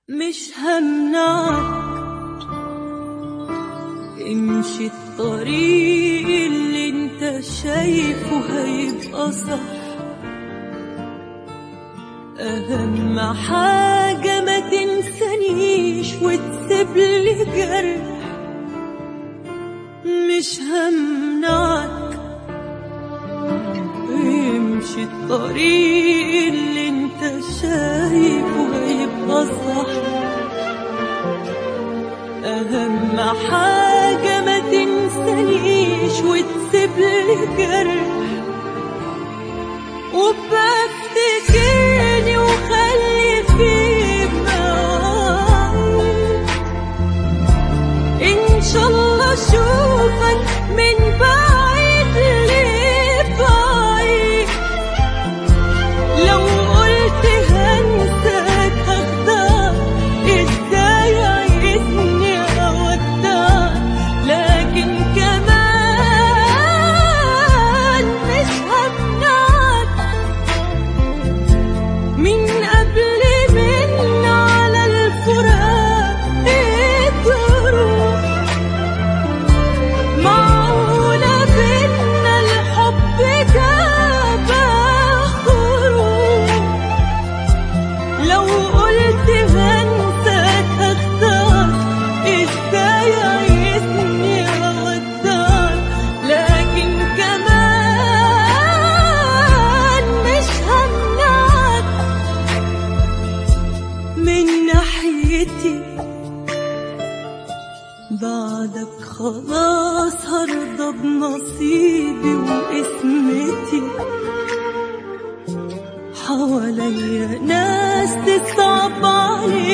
مش همنعك امشي الطريق اللي انت شايفه هيبقى صح أهم حاجة ما تنسانيش وتسيب لي جرح مش همنعك امشي الطريق اللي انت شايفه هيبقى صح أهم حاجة ما تنسانيش وتسيب لي جرح وبفتكرني وخلي في معاي إن شاء الله أشوفك من بعيد لبعيد لو قلت هنساك هختار ازاي عايزني اودعك لكن كمان مش همنعك من قبل من على الفراق تروح معقولة بينا الحب جاب خروج لو قلت هنساك هختار ازاي عايزني اودعك لكن كمان مش همنعك من ناحيتي بعدك خلاص هرضى بنصيبي وقسمتي حواليا ناس تصعب عليك